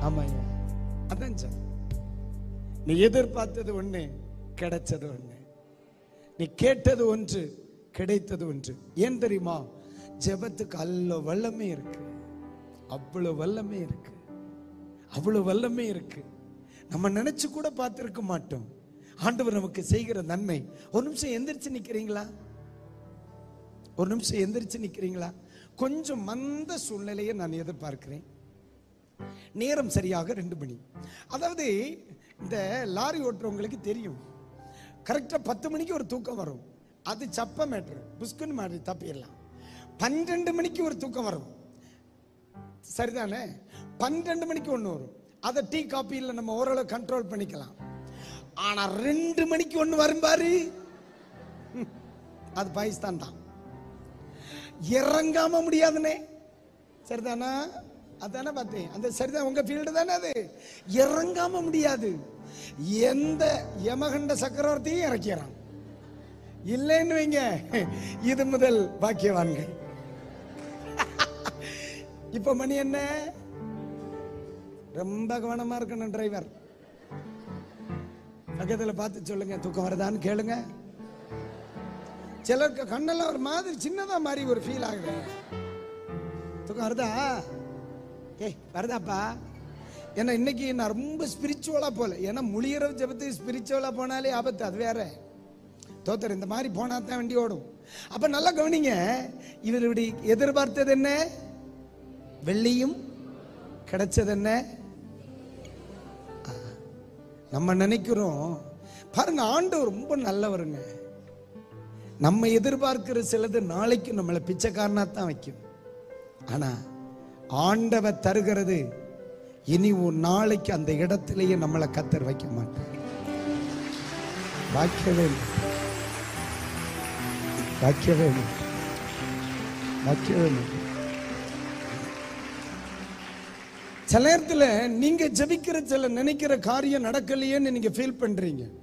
ஆமாய்யா அதான் சார் நீ எதிர்பார்த்தது ஒண்ணு கிடைச்சது ஒண்ணு நீ கேட்டது ஒன்று கிடைத்தது ஒன்று ஏன் தெரியுமா ஜெபத்துக்கு அல்ல வல்லமே இருக்கு அவ்வளவு வல்லமே இருக்கு அவ்வளவு வல்லமே இருக்கு நம்ம நினைச்சு கூட பார்த்திருக்க மாட்டோம் ஆண்டவர் நமக்கு செய்கிற நன்மை ஒரு நிமிஷம் எந்திரிச்சு நிக்கிறீங்களா ஒரு நிமிஷம் எந்திரிச்சு நிக்கிறீங்களா கொஞ்சம் மந்த சூழ்நிலையை நான் எதிர்பார்க்கிறேன் நேரம் சரியாக ரெண்டு மணி அதாவது இந்த லாரி ஓட்டுறவங்களுக்கு தெரியும் கரெக்டா பத்து மணிக்கு ஒரு தூக்கம் வரும் அது சப்ப மேட்ரு புஸ்குன்னு மாதிரி தப்பிடலாம் பன்னெண்டு மணிக்கு ஒரு தூக்கம் வரும் சரிதானே பன்னெண்டு மணிக்கு ஒன்று வரும் அதை டீ காப்பியில் நம்ம ஓரளவு கண்ட்ரோல் பண்ணிக்கலாம் ஆனா ரெண்டு மணிக்கு ஒன்று வரும் பாரு ம், அது பாகிஸ்தான் தான் இறங்காம முடியாதுனே சரிதானா அதானே பார்த்தேன் அந்த சரிதான் உங்க ஃபீல்டு தானே அது இறங்காம முடியாது எந்த யமகண்ட சக்கரவர்த்தியும் இறக்கிறான் இல்லைன்னு வைங்க இது முதல் பாக்கியவான்கள் இப்ப மணி என்ன ரொம்ப கவனமா இருக்கணும் டிரைவர் பக்கத்துல பார்த்து சொல்லுங்க தூக்கம் வருதான்னு கேளுங்க சிலருக்கு கண்ணெல்லாம் ஒரு மாதிரி சின்னதா மாதிரி ஒரு ஃபீல் ஆகுது தூக்கம் வருதா ஏய் வருதாப்பா ஏன்னா இன்னைக்கு நான் ரொம்ப ஸ்பிரிச்சுவலா போல ஏன்னா முழியரவு ஜபத்துக்கு ஸ்பிரிச்சுவலா போனாலே ஆபத்து அது வேற தோத்தர் இந்த மாதிரி போனா தான் வண்டி ஓடும் அப்ப நல்லா கவனிங்க இவர் இப்படி எதிர்பார்த்தது என்ன வெள்ளியும் கிடைச்சது என்ன ஆ, நம்ம நினைக்கிறோம் பாருங்க ஆண்டவர் ரொம்ப நல்லவருங்க நம்ம எதிர்பார்க்கிற சிலது நாளைக்கு நம்மளை பிச்சைக்காரனா தான் வைக்கும் ஆனா ஆண்டவர் தருகிறது இனி ஒரு நாளைக்கு அந்த இடத்திலேயே நம்மளை கத்தர் வைக்க மாட்டார் வாய்க்கவே இல்லை. வாய்க்கவே இல்லை. வாய்க்கவே இல்லை. சில நேரத்துல நீங்க ஜெபிக்கிற சில நினைக்கிற காரியம் நடக்கலையேன்னு நீங்க ஃபீல் பண்றீங்க